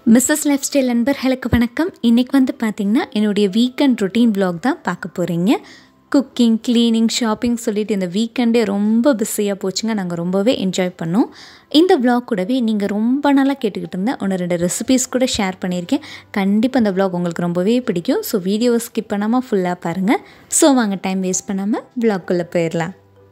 Mrs life style நண்பர்களுக்கு வணக்கம் இன்றைக்கி வந்து பார்த்திங்கன்னா என்னுடைய வீக்கெண்ட் ரொட்டீன் vlog தான் பார்க்க போகிறீங்க குக்கிங் க்ளீனிங் ஷாப்பிங் சொல்லிட்டு இந்த வீக்கெண்டே ரொம்ப பிஸியாக போச்சுங்க நாங்கள் ரொம்பவே என்ஜாய் பண்ணோம் இந்த vlog கூடவே நீங்கள் ரொம்ப நாளாக கேட்டுக்கிட்டு இருந்த ஒன்று ரெண்டு ரெசிபீஸ் கூட ஷேர் பண்ணியிருக்கேன் கண்டிப்பாக இந்த vlog உங்களுக்கு ரொம்பவே பிடிக்கும் ஸோ வீடியோவை ஸ்கிப் பண்ணாமல் ஃபுல்லாக பாருங்கள் ஸோ வாங்க டைம் வேஸ்ட் பண்ணாமல் vlog-குள்ளே போயிடலாம்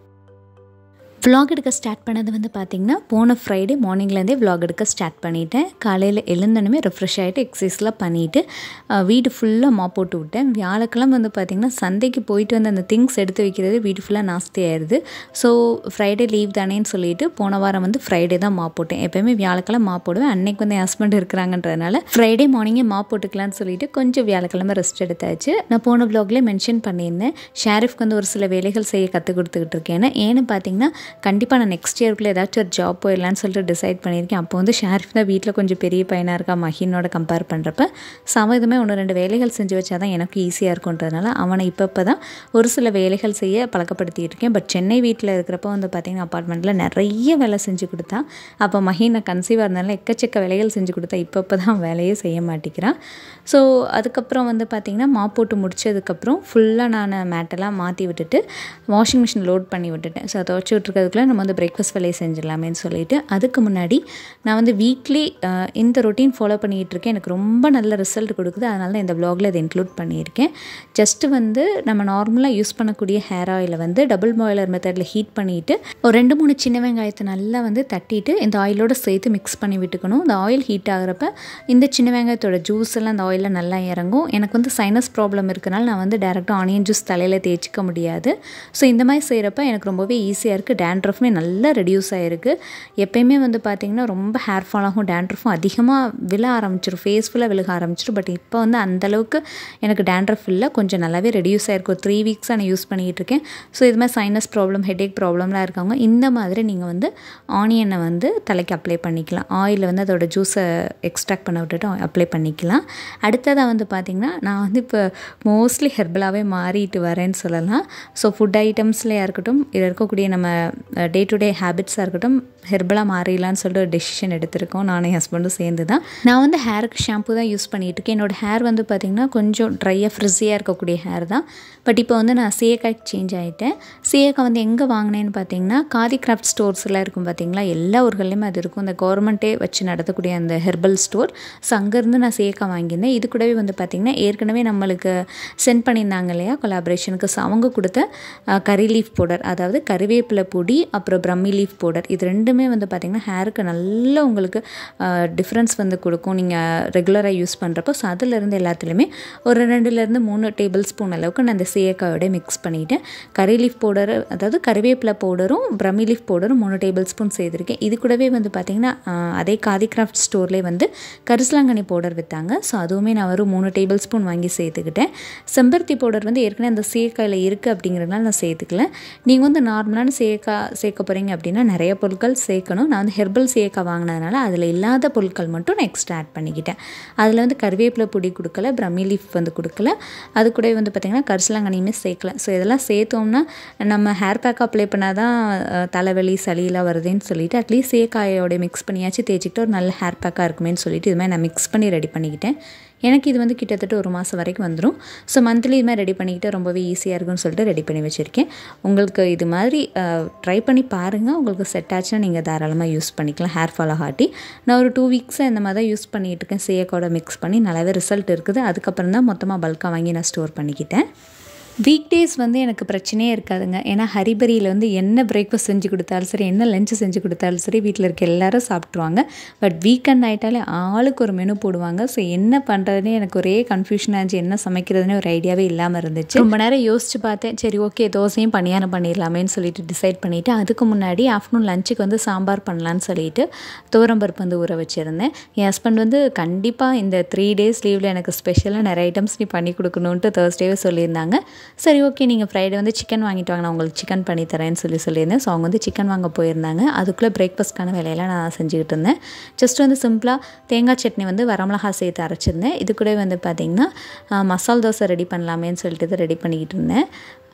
vlog எடுக்க ஸ்டார்ட் பண்ணது வந்து பார்த்திங்கன்னா போன ஃப்ரைடே மார்னிங்லேருந்தே vlog எடுக்க ஸ்டார்ட் பண்ணிட்டேன் காலையில் எழுந்தனுமே ரெஃப்ரெஷ் ஆகிட்டு எக்ஸசைஸ்லாம் பண்ணிவிட்டு வீடு ஃபுல்லாக மாப் போட்டு விட்டேன் வியாழக்கிழமை வந்து பார்த்திங்கன்னா சந்தைக்கு போயிட்டு வந்து அந்த திங்ஸ் எடுத்து வைக்கிறது வீடு ஃபுல்லாக நாஸ்தி ஆயிடுது ஸோ ஃப்ரைடே லீவ் தானேன்னு சொல்லிட்டு போன வாரம் வந்து ஃப்ரைடே தான் மாப் போட்டேன் எப்போயுமே வியாழக்கிழமை மாப் போடுவேன் அன்னைக்கு வந்து என் ஹஸ்பண்ட் இருக்கிறாங்கன்றதுனால ஃப்ரைடே மார்னிங்கே மாப் போட்டுக்கலாம்னு சொல்லிட்டு கொஞ்சம் வியாழக்கிழமை ரெஸ்ட் எடுத்தாச்சு நான் போன வ்ளாக்லேயே மென்ஷன் பண்ணியிருந்தேன் ஷாரிஃப்க்கு வந்து ஒரு சில வேலைகள் செய்ய கற்றுக் கொடுத்துக்கிட்டு இருக்கேன் ஏன்னு பார்த்தீங்கன்னா கண்டிப்பாக நான் நெக்ஸ்ட் இயர்க்குள்ளே ஏதாச்சும் ஒரு ஜாப் போயிடலான்னு சொல்லிட்டு டிசைட் பண்ணியிருக்கேன் அப்போ வந்து ஷாரிஃப் தான் வீட்டில் கொஞ்சம் பெரிய பையனாக இருக்கா மஹினோட கம்பேர் பண்ணுறப்ப ஸோ அவன் இதுமே ஒன்று ரெண்டு வேலைகள் செஞ்சு வச்சா தான் எனக்கு ஈஸியாக இருக்குன்றதுனால அவனை இப்போ இப்போ தான் ஒரு சில வேலைகள் செய்ய பழக்கப்படுத்திட்டு இருக்கேன் பட் சென்னை வீட்டில் இருக்கிறப்ப வந்து பார்த்திங்கன்னா அப்பார்ட்மெண்ட்டில் நிறைய வேலை செஞ்சு கொடுத்தா அப்போ மஹினை கன்சீவாக இருந்தாலும் எக்கச்சக்க வேலைகள் செஞ்சு கொடுத்தா இப்போ இப்போ தான் வேலையே செய்ய மாட்டேங்கிறான் ஸோ அதுக்கப்புறம் வந்து பார்த்திங்கன்னா மாப் போட்டு முடிச்சதுக்கப்புறம் ஃபுல்லாக நான் மேட்டெல்லாம் மாற்றி விட்டுட்டு வாஷிங் மிஷின் லோட் பண்ணி விட்டுட்டேன் ஸோ துவச்சி விட்டுருக்கிறதுக்குள்ள நம்ம வந்து பிரேக்ஃபாஸ்ட் வேலையை செஞ்சிடலாமேன்னு சொல்லிட்டு அதுக்கு முன்னாடி நான் வந்து வீக்லி இந்த ரொட்டீன் ஃபாலோ பண்ணிகிட்டு இருக்கேன் எனக்கு ரொம்ப நல்ல ரிசல்ட் கொடுக்குது அதனால தான் இந்த வ்ளாகில் இதை இன்க்ளூட் பண்ணியிருக்கேன் ஜஸ்ட்டு வந்து நம்ம நார்மலாக யூஸ் பண்ணக்கூடிய ஹேர் ஆயிலை வந்து டபுள் பாய்லர் மெத்தடில் ஹீட் பண்ணிவிட்டு ஒரு ரெண்டு மூணு சின்ன வெங்காயத்தை நல்லா வந்து தட்டிட்டு இந்த ஆயிலோட சேர்த்து மிக்ஸ் பண்ணி விட்டுக்கணும் இந்த ஆயில் ஹீட் ஆகிறப்ப இந்த சின்ன வெங்காயத்தோட ஜூஸ் எல்லாம் இந்த ஆயிலில் நல்லா இறங்கும் எனக்கு வந்து சைனஸ் ப்ராப்ளம் இருக்கனால நான் வந்து டேரெக்டாக ஆனியன் ஜூஸ் தலையில் தேய்ச்சிக்க முடியாது ஸோ இந்த மாதிரி செய்கிறப்ப எனக்கு ரொம்பவே ஈஸியாக இருக்குது டேண்ட்ரஃப்மே நல்லா ரெடியூஸ் ஆகிருக்கு எப்பயுமே வந்து பார்த்திங்கன்னா ரொம்ப ஹேர் ஃபால் ஆகும் டேண்ட்ரஃபும் அதிகமாக விழ ஆரம்பிச்சிடும் ஃபேஸ் ஃபுல்லாக விழுக ஆரம்பிச்சிடும் பட் இப்போ வந்து அந்தளவுக்கு எனக்கு டேண்ட்ரஃப் இல்லை கொஞ்சம் நல்லாவே ரெடியூஸ் ஆகிருக்கு ஒரு த்ரீ வீக்ஸாக நான் யூஸ் பண்ணிகிட்டு இருக்கேன் ஸோ இது மாதிரி சைனஸ் ப்ராப்ளம் ஹெடேக் ப்ராப்ளம்லாம் இருக்கவங்க இந்த மாதிரி நீங்கள் வந்து ஆனியனை வந்து தலைக்கு அப்ளை பண்ணிக்கலாம் ஆயிலில் வந்து அதோட ஜூஸை எக்ஸ்ட்ராக்ட் பண்ண விட்டுட்டு அப்ளை பண்ணிக்கலாம் அடுத்ததாக வந்து பார்த்திங்கன்னா நான் வந்து இப்போ மோஸ்ட்லி ஹெர்பலாகவே மாறிட்டு வரேன்னு சொல்லலாம் ஸோ ஃபுட் ஐட்டம்ஸ்லையாக இருக்கட்டும் இதில் இருக்கக்கூடிய நம்ம டே டு டே ஹேபிட்ஸாக இருக்கட்டும் ஹெர்பலாக மாறிடலான்னு சொல்லிட்டு ஒரு டெசிஷன் எடுத்திருக்கோம் நானும் என் ஹஸ்பண்டும் சேர்ந்து தான் நான் வந்து ஹேருக்கு ஷாம்பு தான் யூஸ் பண்ணிகிட்டு இருக்கேன் என்னோடய ஹேர் வந்து பார்த்திங்கன்னா கொஞ்சம் ட்ரையாக ஃப்ரிஸியாக இருக்கக்கூடிய ஹேர் தான் பட் இப்போ வந்து நான் சிஏக்காய்க்கு சேஞ்ச் ஆகிட்டேன் சிஏக்காய் வந்து எங்கே வாங்கினேன்னு பார்த்தீங்கன்னா காதி கிராஃப்ட் ஸ்டோர்ஸ்லாம் இருக்கும் பார்த்தீங்களா எல்லா ஊர்கள்லையுமே அது இருக்கும் இந்த கவர்மெண்ட்டே வச்சு நடத்தக்கூடிய அந்த ஹெர்பல் ஸ்டோர் ஸோ அங்கேருந்து நான் சேக்காய் வாங்கியிருந்தேன் இது கூடவே வந்து பார்த்திங்கன்னா ஏற்கனவே நம்மளுக்கு சென்ட் பண்ணியிருந்தாங்க இல்லையா கொலாபரேஷனுக்கு ஸோ அவங்க கொடுத்த கறி லீஃப் பவுடர் அதாவது கறிவேப்பிலை பொடி அப்புறம் பிரம்மி லீஃப் பவுடர் இது ரெண்டுமே வந்து பார்த்திங்கன்னா ஹேருக்கு நல்ல உங்களுக்கு டிஃப்ரென்ஸ் வந்து கொடுக்கும் நீங்கள் ரெகுலராக யூஸ் பண்ணுறப்போ ஸோ அதிலேருந்து எல்லாத்துலேயுமே ஒரு ரெண்டுலேருந்து மூணு டேபிள் ஸ்பூன் அளவுக்கு நான் அந்த சேக்காயோட மிக்ஸ் பண்ணிவிட்டேன் கறி லீஃப் பவுடர் அதாவது கறிவேப்பிலை பவுடரும் பிரம்மி லீஃப் பவுடரும் மூணு டேபிள் ஸ்பூன் செய்திருக்கேன் இது கூடவே வந்து பார்த்திங்கன்னா அதே காதி கிராஃப்ட் ஸ்டோர்லேயே வந்து கரிசலாங்கண்ணி பவுடர் விற்றாங்க ஸோ அதுவுமே நான் ஒரு மூணு டேபிள் ஸ்பூன் வாங்கி சேர்த்துக்கிட்டேன் செம்பருத்தி பவுடர் வந்து ஏற்கனவே அந்த சேக்காயில் இருக்குது அப்படிங்கிறதுனால நான் சேர்த்துக்கல நீங்கள் வந்து நார்மலான சேக்கா சேர்க்க போகிறீங்க அப்படின்னா நிறைய பொருட்கள் சேர்க்கணும் நான் வந்து ஹெர்பல் சேக்கா வாங்கினதுனால அதில் இல்லாத பொருட்கள் மட்டும் நான் எக்ஸ்ட்ரா ஆட் பண்ணிக்கிட்டேன் அதில் வந்து கருவேப்பிலை பொடி கொடுக்கல பிரம்மி லீஃப் வந்து கொடுக்கல அது கூட வந்து பார்த்திங்கன்னா கரிசலாங்கண்ணியுமே சேர்க்கல ஸோ இதெல்லாம் சேர்த்தோம்னா நம்ம ஹேர் பேக் அப்ளை பண்ணால் தான் தலைவலி சளியெல்லாம் வருதுன்னு சொல்லிட்டு அட்லீஸ்ட் சேக்காயோட மிக்ஸ் பண்ணியாச்சு தேய்ச்சிக்கிட்டு ஒரு நல்ல ஹேர் பேக்காக இருக்குமேன்னு சொல்லிட்டு இது மாதிரி நான் மிக்ஸ் பண்ணி ரெடி பண்ணிக்கிட்டேன் எனக்கு இது வந்து கிட்டத்தட்ட ஒரு மாதம் வரைக்கும் வந்துடும் ஸோ மந்த்லி இது மாதிரி ரெடி பண்ணிக்கிட்டு ரொம்பவே ஈஸியாக இருக்கும்னு சொல்லிட்டு ரெடி பண்ணி வச்சுருக்கேன் உங்களுக்கு இது மாதிரி ட்ரை பண்ணி பாருங்கள் உங்களுக்கு செட் ஆச்சுன்னா நீங்கள் தாராளமாக யூஸ் பண்ணிக்கலாம் ஹேர் ஃபால் ஆகாட்டி நான் ஒரு டூ வீக்ஸாக இந்த மாதிரி தான் யூஸ் பண்ணிகிட்டு இருக்கேன் சேக்கோட மிக்ஸ் பண்ணி நல்லாவே ரிசல்ட் இருக்குது அதுக்கப்புறம் தான் மொத்தமாக பல்காக வாங்கி நான் ஸ்டோர் பண்ணிக்கிட்டேன் வீக் டேஸ் வந்து எனக்கு பிரச்சனையே இருக்காதுங்க ஏன்னா ஹரிபரியில் வந்து என்ன பிரேக்ஃபாஸ்ட் செஞ்சு கொடுத்தாலும் சரி என்ன லஞ்சு செஞ்சு கொடுத்தாலும் சரி வீட்டில் இருக்க எல்லாரும் சாப்பிட்ருவாங்க பட் வீக்கெண்ட் ஆகிட்டாலே ஆளுக்கு ஒரு மெனு போடுவாங்க ஸோ என்ன பண்ணுறதுனே எனக்கு ஒரே கன்ஃபியூஷனாக இருந்துச்சு என்ன சமைக்கிறதுனே ஒரு ஐடியாவே இல்லாமல் இருந்துச்சு ரொம்ப நேரம் யோசிச்சு பார்த்தேன் சரி ஓகே தோசையும் பணியாரம் பண்ணிடலாமேன்னு சொல்லிட்டு டிசைட் பண்ணிவிட்டு அதுக்கு முன்னாடி ஆஃப்டர்நூன் லஞ்சுக்கு வந்து சாம்பார் பண்ணலான்னு சொல்லிட்டு துவரம்பருப்பு வந்து ஊற வச்சுருந்தேன் என் ஹஸ்பண்ட் வந்து கண்டிப்பாக இந்த த்ரீ டேஸ் லீவில் எனக்கு ஸ்பெஷலாக நிறைய ஐட்டம்ஸ் நீ பண்ணி கொடுக்கணுன்ட்டு தேர்ஸ்டேவே சொல்லியிருந்தாங்க சரி ஓகே நீங்கள் ஃப்ரைடே வந்து சிக்கன் வாங்கிட்டு வாங்க நான் உங்களுக்கு சிக்கன் பண்ணி தரேன்னு சொல்லி சொல்லியிருந்தேன் ஸோ அவங்க வந்து சிக்கன் வாங்க போயிருந்தாங்க அதுக்குள்ளே பிரேக்ஃபாஸ்ட்கான வேலையெல்லாம் நான் செஞ்சுக்கிட்டு இருந்தேன் ஜஸ்ட் வந்து சிம்பிளாக தேங்காய் சட்னி வந்து வரமிளகா சேர்த்து அரைச்சிருந்தேன் இது கூட வந்து பார்த்திங்கன்னா மசால் தோசை ரெடி பண்ணலாமேன்னு சொல்லிட்டு ரெடி பண்ணிக்கிட்டு இருந்தேன்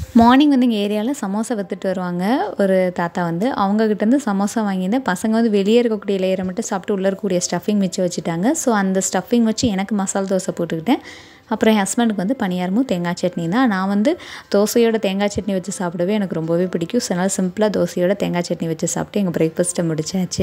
மார்னிங் வந்து எங்கள் ஏரியாவில் சமோசா விற்றுட்டு வருவாங்க ஒரு தாத்தா வந்து அவங்கக்கிட்டேருந்து சமோசா வாங்கியிருந்தேன் பசங்க வந்து வெளியே இருக்கக்கூடிய லேயரை மட்டும் சாப்பிட்டு உள்ளே இருக்கக்கூடிய ஸ்டஃபிங் மிச்சம் வச்சுட்டாங்க ஸோ அந்த ஸ்டஃபிங் வச்சு எனக்கு மசால் தோசை போட்டுக்கிட்டேன் அப்புறம் என் ஹஸ்பண்டுக்கு வந்து பனியாரமும் தேங்காய் சட்னி தான் நான் வந்து தோசையோட தேங்காய் சட்னி வச்சு சாப்பிடவே எனக்கு ரொம்பவே பிடிக்கும் ஸோ அதனால் சிம்பிளாக தோசையோட தேங்காய் சட்னி வச்சு சாப்பிட்டு எங்கள் பிரேக்ஃபாஸ்ட்டை முடிச்சாச்சு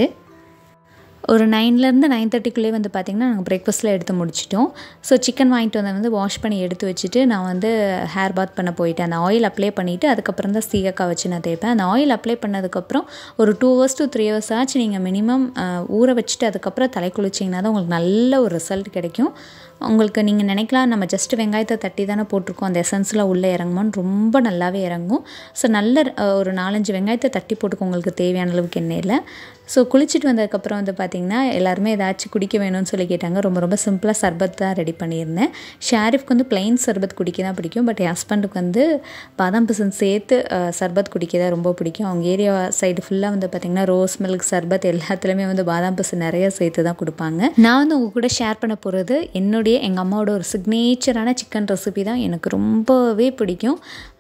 ஒரு நைன்லேருந்து நைன் தேர்ட்டிக்குள்ளே வந்து பார்த்திங்கன்னா நாங்கள் பிரேக்ஃபாஸ்ட்டில் எடுத்து முடிச்சிட்டோம் ஸோ சிக்கன் வாங்கிட்டு வந்ததை வந்து வாஷ் பண்ணி எடுத்து வச்சுட்டு நான் வந்து ஹேர் பாத் பண்ண போயிட்டேன் அந்த ஆயில் அப்ளை பண்ணிவிட்டு அதுக்கப்புறம் தான் சீகக்காய் வச்சு நான் தேய்ப்பேன் அந்த ஆயில் அப்ளை பண்ணதுக்கப்புறம் ஒரு two hours to three hours ஆச்சு நீங்கள் மினிமம் ஊற வச்சுட்டு அதுக்கப்புறம் தலை குளிச்சிங்கன்னா தான் உங்களுக்கு நல்ல ஒரு ரிசல்ட் கிடைக்கும் உங்களுக்கு நீங்கள் நினைக்கலாம் நம்ம ஜஸ்ட் வெங்காயத்தை தட்டி தானே போட்டிருக்கோம் அந்த எசன்ஸில் உள்ளே இறங்குமான்னு ரொம்ப நல்லாவே இறங்கும் ஸோ நல்ல ஒரு நாலஞ்சு வெங்காயத்தை தட்டி போட்டுக்கோ உங்களுக்கு தேவையான அளவுக்கு எண்ணெயில் ஸோ குளிச்சுட்டு வந்ததுக்கப்புறம் வந்து பார்த்திங்கன்னா எல்லாருமே ஏதாச்சும் குடிக்க வேணும்னு சொல்லி கேட்டாங்க ரொம்ப ரொம்ப சிம்பிளாக சர்பத் தான் ரெடி பண்ணியிருந்தேன் ஷாரிஃப்க்கு வந்து பிளெயின் சர்பத் குடிக்க தான் பிடிக்கும் பட் என் ஹஸ்பண்டுக்கு வந்து பாதாம் பிசன் சேர்த்து சர்பத் குடிக்க தான் ரொம்ப பிடிக்கும் அவங்க ஏரியா சைடு ஃபுல்லாக வந்து பார்த்திங்கன்னா ரோஸ் மில்க் சர்பத் எல்லாத்துலேயுமே வந்து பாதாம் பிசன் நிறைய சேர்த்து தான் கொடுப்பாங்க நான் வந்து உங்கள் கூட ஷேர் பண்ண போகிறது என்னுடைய எங்கள் அம்மாவோட ஒரு சிக்னேச்சரான சிக்கன் ரெசிபி தான் எனக்கு ரொம்பவே பிடிக்கும்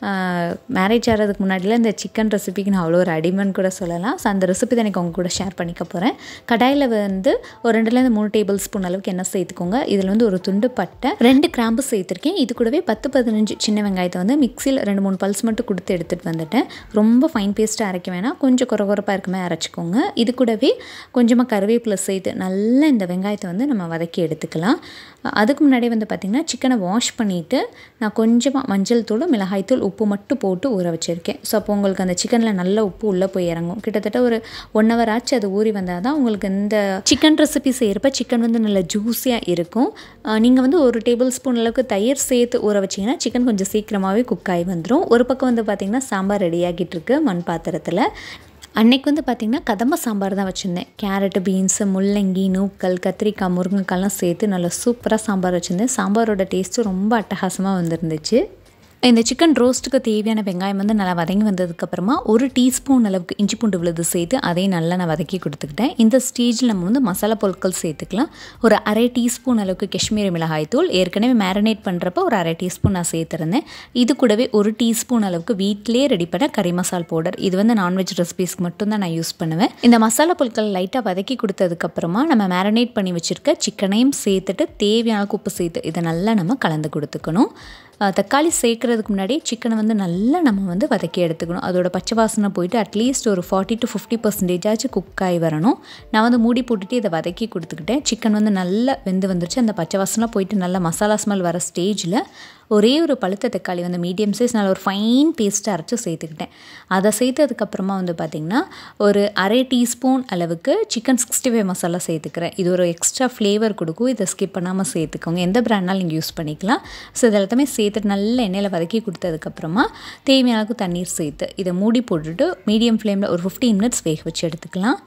மேரேஜ் ஆகிறதுக்கு முன்னாடியில் இந்த சிக்கன் ரெசிபிக்கு நான் அவ்வளோ ஒரு அடிமன் கூட சொல்லலாம் ஸோ அந்த ரெசிபி தான் எனக்கு உங்க கூட ஷேர் பண்ணிக்க போகிறேன் கடாயில் வந்து ஒரு ரெண்டுலேருந்து மூணு டேபிள் ஸ்பூன் அளவுக்கு எண்ணெய் சேர்த்துக்கோங்க இதில் வந்து ஒரு துண்டு பட்டை ரெண்டு கிராம்பு சேர்த்துருக்கேன் இது கூடவே பத்து பதினஞ்சு சின்ன வெங்காயத்தை வந்து மிக்சியில் ரெண்டு மூணு பல்ஸ் மட்டும் கொடுத்து எடுத்துகிட்டு வந்துட்டேன் ரொம்ப ஃபைன் பேஸ்ட்டாக அரைக்க வேணாம் கொஞ்சம் குறை குறைப்பாக இருக்குமே அரைச்சிக்கோங்க இது கூடவே கொஞ்சமாக கருவேப்பிலை சேர்த்து நல்லா இந்த வெங்காயத்தை வந்து நம்ம வதக்கி எடுத்துக்கலாம் அதுக்கு முன்னாடி வந்து பார்த்திங்கன்னா சிக்கனை வாஷ் பண்ணிவிட்டு நான் கொஞ்சமாக மஞ்சள் தூள் மிளகாய் தூள் உப்பு மட்டும் போட்டு ஊற வச்சுருக்கேன் ஸோ அப்போ உங்களுக்கு அந்த சிக்கனில் நல்ல உப்பு உள்ளே போய் இறங்கும் கிட்டத்தட்ட ஒரு ஒன் ஹவர் ஆச்சு அது ஊறி வந்தால் தான் உங்களுக்கு இந்த சிக்கன் ரெசிபி செய்கிறப்ப சிக்கன் வந்து நல்ல ஜூஸியாக இருக்கும் நீங்கள் வந்து ஒரு டேபிள் ஸ்பூன் அளவுக்கு தயிர் சேர்த்து ஊற வச்சிங்கன்னா சிக்கன் கொஞ்சம் சீக்கிரமாகவே குக் ஆகி வந்துடும் ஒரு பக்கம் வந்து பார்த்திங்கன்னா சாம்பார் ரெடி ஆகிட்டு இருக்கு மண் பாத்திரத்தில் அன்னைக்கு வந்து பார்த்திங்கன்னா கதம்ப சாம்பார் தான் வச்சுருந்தேன் கேரட்டு பீன்ஸு முள்ளங்கி நூக்கல் கத்திரிக்காய் முருங்கைக்காய்லாம் சேர்த்து நல்லா சூப்பராக சாம்பார் வச்சுருந்தேன் சாம்பாரோட டேஸ்ட்டு ரொம்ப அட்டகாசமாக வந்துருந்துச்சு இந்த சிக்கன் ரோஸ்ட்டுக்கு தேவையான வெங்காயம் வந்து நல்லா வதங்கி வந்ததுக்கப்புறமா ஒரு டீஸ்பூன் அளவுக்கு இஞ்சி பூண்டு விழுது சேர்த்து அதையும் நல்லா நான் வதக்கி கொடுத்துக்கிட்டேன் இந்த ஸ்டேஜில் நம்ம வந்து மசாலா பொருட்கள் சேர்த்துக்கலாம் ஒரு அரை டீஸ்பூன் அளவுக்கு காஷ்மீரி மிளகாய் தூள் ஏற்கனவே மேரினேட் பண்ணுறப்ப ஒரு அரை டீஸ்பூன் நான் சேர்த்துருந்தேன் இது கூடவே ஒரு டீஸ்பூன் அளவுக்கு வீட்டிலே ரெடி பண்ண கறி மசால் பவுடர் இது வந்து நான்வெஜ் ரெசிபிஸ்க்கு மட்டும் தான் நான் யூஸ் பண்ணுவேன் இந்த மசாலா பொருட்கள் லைட்டாக வதக்கி கொடுத்ததுக்கப்புறமா நம்ம மேரினேட் பண்ணி வச்சுருக்க சிக்கனையும் சேர்த்துட்டு தேவையான உப்பு சேர்த்து இதை நல்லா நம்ம கலந்து கொடுத்துக்கணும் தக்காளி சேர்க்குறதுக்கு முன்னாடி சிக்கனை வந்து நல்லா நம்ம வந்து வதக்கி எடுத்துக்கணும் அதோட பச்சை வாசனை போயிட்டு அட்லீஸ்ட் ஒரு ஃபார்ட்டி டு ஃபிஃப்டி பர்சன்டேஜாச்சும் குக் ஆகி வரணும் நான் வந்து மூடி போட்டுட்டு இதை வதக்கி கொடுத்துக்கிட்டேன் சிக்கன் வந்து நல்லா வெந்து வந்துருச்சு அந்த பச்சை வாசனை போயிட்டு நல்லா மசாலா ஸ்மெல் வர ஸ்டேஜில் ஒரே ஒரு பழுத்த தக்காளி வந்து மீடியம் சைஸ் நல்ல ஒரு ஃபைன் பேஸ்ட்டை அரைச்சி சேர்த்துக்கிட்டேன் அதை சேர்த்ததுக்கப்புறமா வந்து பார்த்திங்கன்னா ஒரு அரை டீஸ்பூன் அளவுக்கு சிக்கன் சிக்ஸ்டி ஃபைவ் மசாலா சேர்த்துக்கிறேன் இது ஒரு எக்ஸ்ட்ரா ஃப்ளேவர் கொடுக்கும் இதை ஸ்கிப் பண்ணாமல் சேர்த்துக்கோங்க எந்த பிராண்ட்னாலும் நீங்கள் யூஸ் பண்ணிக்கலாம் ஸோ இது எல்லாத்தையுமே சேர்த்துட்டு நல்ல எண்ணெயில் வதக்கி கொடுத்ததுக்கப்புறமா தேவையான அளவுக்கு தண்ணீர் சேர்த்து இதை மூடி போட்டுட்டு மீடியம் ஃப்ளேமில் ஒரு ஃபிஃப்டீன் மினிட்ஸ் வேக வச்சு எடுத்துக்கலாம்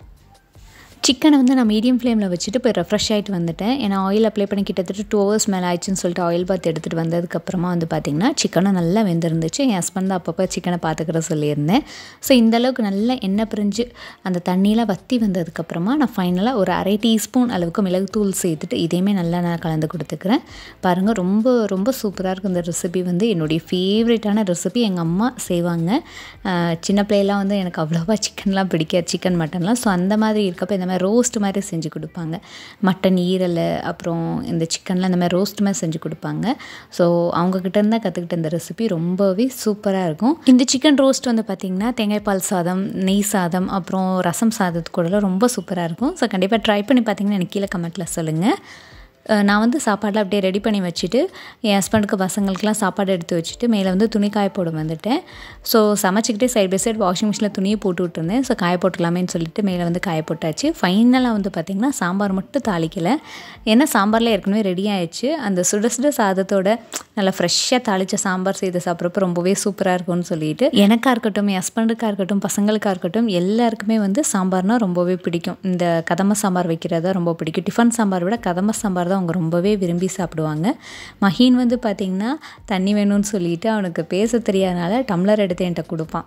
சிக்கனை வந்து நான் மீடியம் ஃப்ளேமில் வச்சுட்டு போய் ரெஃப்ரெஷ் ஆகிட்டு வந்துட்டேன் ஏன்னா ஆயில் அப்ளை பண்ணி கிட்டத்தட்ட டூ ஹவர்ஸ் மேலே ஆயிடுச்சுன்னு சொல்லிட்டு ஆயில் பாத் எடுத்துகிட்டு வந்ததுக்கப்புறமா வந்து பார்த்திங்கன்னா சிக்கனும் நல்லா வெந்திருந்துச்சு என் ஹஸ்பண்ட் தான் அப்பப்போ சிக்கனை பார்த்துக்கிற சொல்லியிருந்தேன் ஸோ இந்தளவுக்கு நல்லா எண்ணெய் பிரிஞ்சு அந்த தண்ணியெலாம் வற்றி வந்ததுக்கப்புறமா நான் ஃபைனலாக ஒரு அரை டீஸ்பூன் அளவுக்கு மிளகுத்தூள் சேர்த்துட்டு இதையுமே நல்லா நான் கலந்து கொடுத்துக்கிறேன் பாருங்கள் ரொம்ப ரொம்ப சூப்பராக இருக்கும் இந்த ரெசிபி வந்து என்னுடைய ஃபேவரட்டான ரெசிபி எங்கள் அம்மா செய்வாங்க சின்ன பிள்ளையெல்லாம் வந்து எனக்கு அவ்வளோவா சிக்கன்லாம் பிடிக்காது சிக்கன் மட்டன்லாம் ஸோ அந்த மாதிரி இருக்கப்போ இந்த மாதிரி ரோஸ்ட் மாதிரி செஞ்சு கொடுப்பாங்க மட்டன் ஈரல் அப்புறம் இந்த சிக்கன்லாம் இந்த மாதிரி ரோஸ்ட் மாதிரி செஞ்சு கொடுப்பாங்க ஸோ அவங்கக்கிட்ட இருந்தால் கற்றுக்கிட்ட இந்த ரெசிபி ரொம்பவே சூப்பராக இருக்கும் இந்த சிக்கன் ரோஸ்ட் வந்து பார்த்திங்கன்னா தேங்காய் பால் சாதம் நெய் சாதம் அப்புறம் ரசம் சாதத்து கூடலாம் ரொம்ப சூப்பராக இருக்கும் ஸோ கண்டிப்பாக ட்ரை பண்ணி பார்த்தீங்கன்னா எனக்கு கீழே கமெண்ட்டில் சொல்லுங்கள் நான் வந்து சாப்பாடெலாம் அப்படியே ரெடி பண்ணி வச்சுட்டு என் ஹஸ்பண்டுக்கு பசங்களுக்குலாம் சாப்பாடு எடுத்து வச்சுட்டு மேலே வந்து துணி காய போட வந்துட்டேன் ஸோ சமைச்சிக்கிட்டே சைட் பை சைட் வாஷிங் மிஷினில் துணியை போட்டு விட்டுருந்தேன் ஸோ காய போட்டுக்கலாமேன்னு சொல்லிட்டு மேலே வந்து காய போட்டாச்சு ஃபைனலாக வந்து பார்த்திங்கன்னா சாம்பார் மட்டும் தாளிக்கலை ஏன்னா சாம்பாரில் ஏற்கனவே ரெடி ஆயிடுச்சு அந்த சுட சுட சாதத்தோட நல்லா ஃப்ரெஷ்ஷாக தாளித்த சாம்பார் செய்து சாப்பிட்றப்ப ரொம்பவே சூப்பராக இருக்கும்னு சொல்லிட்டு எனக்காக இருக்கட்டும் என் ஹஸ்பண்டுக்காக இருக்கட்டும் பசங்களுக்காக இருக்கட்டும் எல்லாருக்குமே வந்து சாம்பார்னால் ரொம்பவே பிடிக்கும் இந்த கதம்ப சாம்பார் வைக்கிறதா ரொம்ப பிடிக்கும் டிஃபன் சாம்பார் விட கதம்ப சாம்பார் தான் அவங்க ரொம்பவே விரும்பி சாப்பிடுவாங்க மஹீன் வந்து பார்த்திங்கன்னா தண்ணி வேணும்னு சொல்லிட்டு அவனுக்கு பேச தெரியாதனால டம்ளர் எடுத்து என்கிட்ட கொடுப்பான்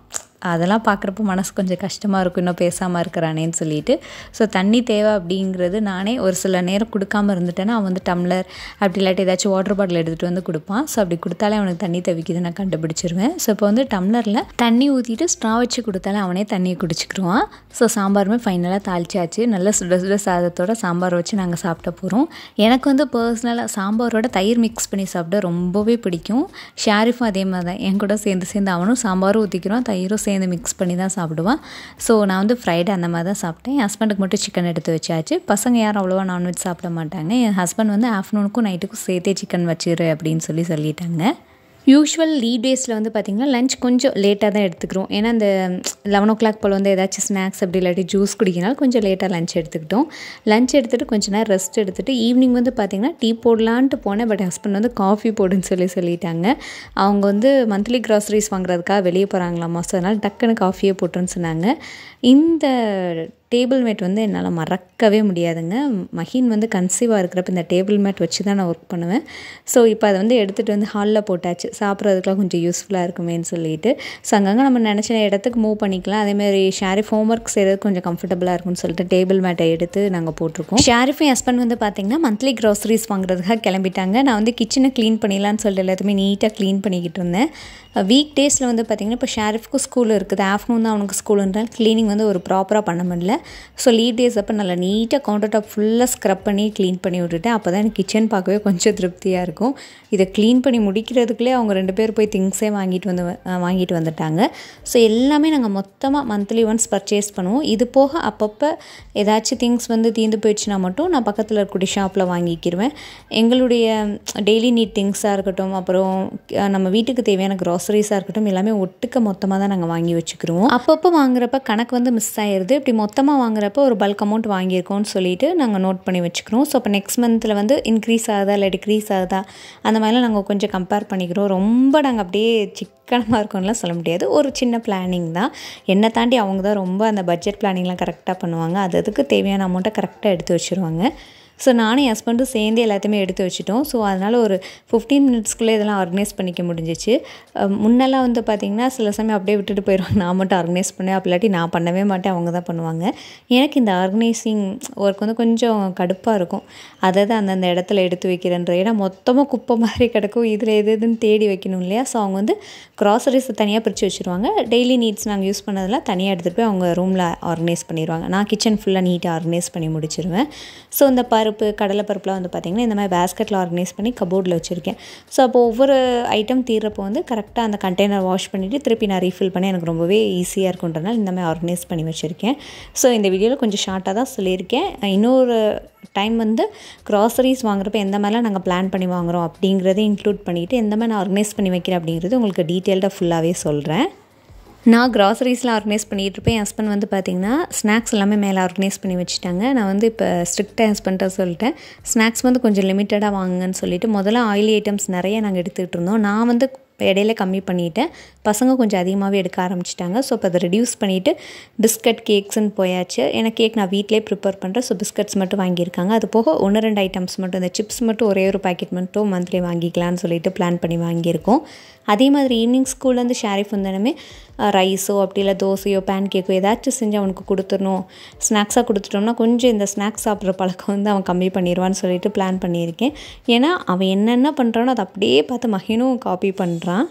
அதெல்லாம் பார்க்குறப்ப மனசு கொஞ்சம் கஷ்டமாக இருக்கும் இன்னும் பேசாமல் இருக்கிறானேன்னு சொல்லிட்டு ஸோ தண்ணி தேவை அப்படிங்கிறது நானே ஒரு சில நேரம் கொடுக்காம இருந்துட்டேன்னா அவன் வந்து டம்ளர் அப்படி இல்லாட்டி ஏதாச்சும் வாட்டர் பாட்டில் எடுத்துகிட்டு வந்து கொடுப்பான் ஸோ அப்படி கொடுத்தாலே அவனுக்கு தண்ணி தவிக்குது நான் கண்டுபிடிச்சிருவேன் ஸோ இப்போ வந்து டம்ளரில் தண்ணி ஊற்றிட்டு ஸ்ட்ரா வச்சு கொடுத்தாலே அவனே தண்ணியை குடிச்சிக்கிருவான் ஸோ சாம்பாருமே ஃபைனலாக தாளிச்சாச்சு நல்ல சுட சுட சாதத்தோட சாம்பார் வச்சு நாங்கள் சாப்பிட போகிறோம் எனக்கு வந்து பர்சனலாக சாம்பாரோட தயிர் மிக்ஸ் பண்ணி சாப்பிட ரொம்பவே பிடிக்கும் ஷாரிஃபும் அதே மாதிரி தான் என் கூட சேர்ந்து சேர்ந்து அவனும் சாம்பாரும் ஊற்றிக்கிறான் தயிரும் சேர்ந்து மிக்ஸ் பண்ணி தான் சாப்பிடுவான் ஸோ நான் வந்து ஃப்ரைடே அந்த மாதிரி தான் சாப்பிட்டேன் என் ஹஸ்பண்டுக்கு மட்டும் சிக்கன் எடுத்து வச்சாச்சு பசங்க யாரும் அவ்வளோவா நான்வெஜ் சாப்பிட மாட்டாங்க என் ஹஸ்பண்ட் வந்து ஆஃப்டர்நூனுக்கும் நைட்டுக்கும் சேர்த்தே சிக்கன் வச்சிரு அப்படின்னு சொல்லி சொல்லிட்டாங்க யூஸ்வல் லீட் டேஸில் வந்து பார்த்திங்கன்னா லஞ்ச் கொஞ்சம் லேட்டாக தான் எடுத்துக்கிறோம் ஏன்னா இந்த லெவன் ஓ கிளாக் போல் வந்து ஏதாச்சும் ஸ்நாக்ஸ் அப்படி இல்லாட்டி ஜூஸ் குடிக்கனாலும் கொஞ்சம் லேட்டாக லஞ்ச் எடுத்துக்கிட்டோம் லஞ்ச் எடுத்துகிட்டு கொஞ்ச நேரம் ரெஸ்ட் எடுத்துகிட்டு ஈவினிங் வந்து பார்த்திங்கன்னா டீ போடலான்ட்டு போனேன் பட் ஹஸ்பண்ட் வந்து காஃபி போடுன்னு சொல்லி சொல்லிட்டாங்க அவங்க வந்து மந்த்லி க்ராசரிஸ் வாங்குறதுக்காக வெளியே போகிறாங்களாமா ஸோ அதனால் டக்குன்னு காஃபியே போட்டுன்னு சொன்னாங்க இந்த டேபிள் மேட் வந்து என்னால் மறக்கவே முடியாதுங்க மஹின் வந்து கன்சீவாக இருக்கிறப்ப இந்த டேபிள் மேட் வச்சு தான் நான் ஒர்க் பண்ணுவேன் ஸோ இப்போ அதை வந்து எடுத்துகிட்டு வந்து ஹாலில் போட்டாச்சு சாப்பிட்றதுக்குலாம் கொஞ்சம் யூஸ்ஃபுல்லாக இருக்குமேன்னு சொல்லிட்டு ஸோ அங்கங்கே நம்ம நினச்ச இடத்துக்கு மூவ் பண்ணிக்கலாம் அதேமாதிரி ஷாரிஃப் ஹோம் ஒர்க் செய்கிறது கொஞ்சம் கம்ஃபர்டபுளாக இருக்கும்னு சொல்லிட்டு டேபிள் மேட்டை எடுத்து நாங்கள் போட்டிருக்கோம் ஷாரிஃப் என் ஹஸ்பண்ட் வந்து பார்த்திங்கன்னா மந்த்லி க்ராசரிஸ் வாங்குறதுக்காக கிளம்பிட்டாங்க நான் வந்து கிச்சனை க்ளீன் பண்ணிடலான்னு சொல்லிட்டு எல்லாத்தையுமே நீட்டாக க்ளீன் பண்ணிக்கிட்டு இருந்தேன் வீக் டேஸில் வந்து பார்த்திங்கன்னா இப்போ ஷாரிஃப்க்கும் ஸ்கூல் இருக்குது ஆஃப்டர்நூன் தான் அவனுக்கு ஸ்கூலுன்றால் க்ளீனிங் வந்து ஒரு ப்ராப்பராக பண்ண முடியல ஸோ லீவ் டேஸ் அப்போ நல்லா நீட்டாக கவுண்டர் டாப் ஃபுல்லாக ஸ்க்ரப் பண்ணி க்ளீன் பண்ணி விட்டுட்டேன் அப்போ தான் எனக்கு கிச்சன் பார்க்கவே கொஞ்சம் திருப்தியாக இருக்கும் இதை க்ளீன் பண்ணி முடிக்கிறதுக்குள்ளே அவங்க ரெண்டு பேர் போய் திங்ஸே வாங்கிட்டு வந்து வாங்கிட்டு வந்துட்டாங்க ஸோ எல்லாமே நாங்கள் மொத்தமாக மந்த்லி ஒன்ஸ் பர்ச்சேஸ் பண்ணுவோம் இது போக அப்பப்போ ஏதாச்சும் திங்ஸ் வந்து தீர்ந்து போயிடுச்சுன்னா மட்டும் நான் பக்கத்தில் இருக்கக்கூடிய ஷாப்பில் வாங்கிக்கிடுவேன் எங்களுடைய டெய்லி நீட் திங்ஸாக இருக்கட்டும் அப்புறம் நம்ம வீட்டுக்கு தேவையான க்ராசரிஸாக இருக்கட்டும் எல்லாமே ஒட்டுக்க மொத்தமாக தான் நாங்கள் வாங்கி வச்சுக்கிருவோம் அப்பப்போ வாங்குறப்ப கணக்கு வந்து மிஸ் ஆயிடுது இப்படி மொத்தமாக வாங்குறப்ப ஒரு பல்க் அமௌண்ட் வாங்கியிருக்கோம்னு சொல்லிட்டு நாங்கள் நோட் பண்ணி வச்சுக்கிறோம் ஸோ அப்போ நெக்ஸ்ட் மந்தில் வந்து இன்க்ரீஸ் ஆகுதா இல்லை டிக்ரீஸ் ஆகுதா அந்த மாதிரிலாம் நாங்கள் கொஞ்சம் கம்பேர் பண்ணிக்கிறோம் ரொம்ப நாங்கள் அப்படியே சிக்கனமாக இருக்கோம்லாம் சொல்ல முடியாது ஒரு சின்ன பிளானிங் தான் என்னை தாண்டி அவங்க தான் ரொம்ப அந்த பட்ஜெட் பிளானிங்லாம் கரெக்டாக பண்ணுவாங்க அது அதுக்கு தேவையான அமௌண்ட்டை கரெக்டாக எடுத்து வச்சுருவாங்க ஸோ நானும் என் ஹஸ்பண்டும் சேர்ந்து எல்லாத்தையுமே எடுத்து வச்சுட்டோம் ஸோ அதனால் ஒரு ஃபிஃப்டீன் மினிட்ஸ்க்குள்ளே இதெல்லாம் ஆர்கனைஸ் பண்ணிக்க முடிஞ்சிச்சு முன்னெல்லாம் வந்து பார்த்திங்கன்னா சில சமயம் அப்படியே விட்டுட்டு போயிடுவாங்க நான் மட்டும் ஆர்கனைஸ் பண்ணேன் அப்படி இல்லாட்டி நான் பண்ணவே மாட்டேன் அவங்க தான் பண்ணுவாங்க எனக்கு இந்த ஆர்கனைசிங் ஒர்க் வந்து கொஞ்சம் கடுப்பாக இருக்கும் அதை தான் அந்தந்த இடத்துல எடுத்து வைக்கிறேன்ற ஏன்னா மொத்தமாக குப்பை மாதிரி கிடக்கும் இதில் எது எதுன்னு தேடி வைக்கணும் இல்லையா ஸோ அவங்க வந்து க்ராசரிஸை தனியாக பிரித்து வச்சுருவாங்க டெய்லி நீட்ஸ் நாங்கள் யூஸ் பண்ணதெல்லாம் தனியாக எடுத்துகிட்டு போய் அவங்க ரூமில் ஆர்கனைஸ் பண்ணிடுவாங்க நான் கிச்சன் ஃபுல்லாக நீட்டாக ஆர்கனைஸ் பண்ணி முடிச்சிருவேன் ஸோ இந்த பருப்பு கடலை பருப்புலாம் வந்து பார்த்திங்கன்னா இந்த மாதிரி பேஸ்கெட்டில் ஆர்கனைஸ் பண்ணி கபோர்டில் வச்சுருக்கேன் ஸோ அப்போ ஒவ்வொரு ஐட்டம் தீர்றப்போ வந்து கரெக்டாக அந்த கண்டெய்னர் வாஷ் பண்ணிவிட்டு திருப்பி நான் ரீஃபில் பண்ணி எனக்கு ரொம்பவே ஈஸியாக இருக்குன்றனால இந்த மாதிரி ஆர்கனைஸ் பண்ணி வச்சுருக்கேன் ஸோ இந்த வீடியோவில் கொஞ்சம் ஷார்ட்டாக தான் சொல்லியிருக்கேன் இன்னொரு டைம் வந்து க்ராசரிஸ் வாங்குறப்ப எந்த மாதிரிலாம் நாங்கள் பிளான் பண்ணி வாங்குகிறோம் அப்படிங்கிறத இன்க்ளூட் பண்ணிவிட்டு எந்த மாதிரி நான் ஆர்கனைஸ் பண்ணி வைக்கிறேன் அப்படிங்கிறது உங்களுக்கு டீட்டெயில்டாக ஃபுல்லாகவே சொல்கிறேன் நான் க்ராசரிஸ்லாம் ஆர்கனைஸ் பண்ணிகிட்டு இருப்பேன் என் ஹஸ்பண்ட் வந்து பார்த்திங்கன்னா ஸ்நாக்ஸ் எல்லாமே மேலே ஆர்கனைஸ் பண்ணி வச்சுட்டாங்க நான் வந்து இப்போ ஸ்ட்ரிக்டாக ஹஸ்பண்ட்டாக சொல்லிட்டேன் ஸ்நாக்ஸ் வந்து கொஞ்சம் லிமிட்டடாக வாங்குங்கன்னு சொல்லிட்டு முதல்ல ஆயிலி ஐட்டம்ஸ் நிறைய நாங்கள் எடுத்துகிட்டு இருந்தோம் நான் வந்து இடையில கம்மி பண்ணிட்டேன் பசங்க கொஞ்சம் அதிகமாகவே எடுக்க ஆரம்பிச்சிட்டாங்க ஸோ இப்போ அதை ரெடியூஸ் பண்ணிவிட்டு பிஸ்கட் கேக்ஸ்ன்னு போயாச்சு ஏன்னா கேக் நான் வீட்டிலே ப்ரிப்பேர் பண்ணுறேன் ஸோ பிஸ்கட்ஸ் மட்டும் வாங்கியிருக்காங்க அது போக ஒன்று ரெண்டு ஐட்டம்ஸ் மட்டும் இந்த சிப்ஸ் மட்டும் ஒரே ஒரு பாக்கெட் மட்டும் மந்த்லி வாங்கிக்கலாம்னு சொல்லிட்டு பிளான் பண்ணி வாங்கியிருக்கோம் அதே மாதிரி ஈவினிங் ஸ்கூல்லேருந்து ஷாரிஃப் வந்தனமே ரைஸோ அப்படி இல்லை தோசையோ பேன் கேக்கோ ஏதாச்சும் செஞ்சு அவனுக்கு கொடுத்துடணும் ஸ்நாக்ஸாக கொடுத்துட்டோம்னா கொஞ்சம் இந்த ஸ்நாக்ஸ் சாப்பிட்ற பழக்கம் வந்து அவன் கம்மி பண்ணிடுவான்னு சொல்லிட்டு பிளான் பண்ணியிருக்கேன் ஏன்னா அவன் என்னென்ன பண்ணுறானோ அதை அப்படியே பார்த்து மகினும் காப்பி பண்ணுறான்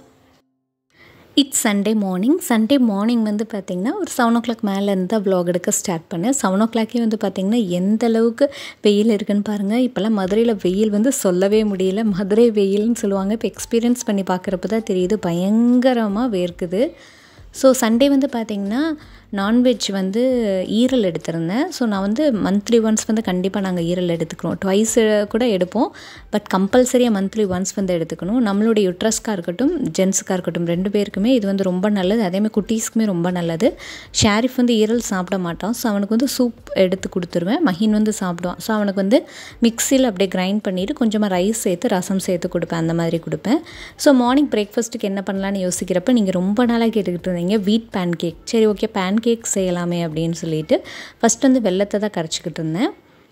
it's Sunday morning Sunday morning வந்து பார்த்திங்கன்னா ஒரு செவன் ஓ கிளாக் மேலேருந்து தான் வ்ளாக் எடுக்க ஸ்டார்ட் பண்ணேன் செவன் ஓ கிளாக்கே வந்து பார்த்திங்கன்னா எந்த அளவுக்கு வெயில் இருக்குன்னு பாருங்கள் இப்போல்லாம் மதுரையில் வெயில் வந்து சொல்லவே முடியல மதுரை வெயில்னு சொல்லுவாங்க இப்போ எக்ஸ்பீரியன்ஸ் பண்ணி பார்க்குறப்ப தான் தெரியுது பயங்கரமாக வேர்க்குது ஸோ சண்டே வந்து பார்த்திங்கன்னா நான்வெஜ் வந்து ஈரல் எடுத்திருந்தேன் ஸோ நான் வந்து மந்த்லி ஒன்ஸ் வந்து கண்டிப்பாக நாங்கள் ஈரல் எடுத்துக்கிறோம் ட்வைஸ் கூட எடுப்போம் பட் கம்பல்சரியாக மந்த்லி ஒன்ஸ் வந்து எடுத்துக்கணும் நம்மளுடைய யுட்ரஸ்க்காக இருக்கட்டும் ஜென்ஸுக்காக இருக்கட்டும் ரெண்டு பேருக்குமே இது வந்து ரொம்ப நல்லது அதேமாதிரி குட்டீஸ்க்குமே ரொம்ப நல்லது ஷாரிஃப் வந்து ஈரல் சாப்பிட மாட்டான் ஸோ அவனுக்கு வந்து சூப் எடுத்து கொடுத்துருவேன் மஹின் வந்து சாப்பிடுவான் ஸோ அவனுக்கு வந்து மிக்சியில் அப்படியே கிரைண்ட் பண்ணிவிட்டு கொஞ்சமாக ரைஸ் சேர்த்து ரசம் சேர்த்து கொடுப்பேன் அந்த மாதிரி கொடுப்பேன் ஸோ மார்னிங் பிரேக்ஃபாஸ்ட்டுக்கு என்ன பண்ணலான்னு யோசிக்கிறப்ப நீங்கள் ரொம்ப நாளாக கேட்டுக்கிட்டு இருந்தீங்க வீட் பேன் கேக் சரி ஓகே பேன் கேக் செய்யலாமே அப்படின்னு சொல்லிட்டு ஃபஸ்ட் வந்து வெள்ளத்தை தான் கரைச்சிக்கிட்டு இருந்தேன்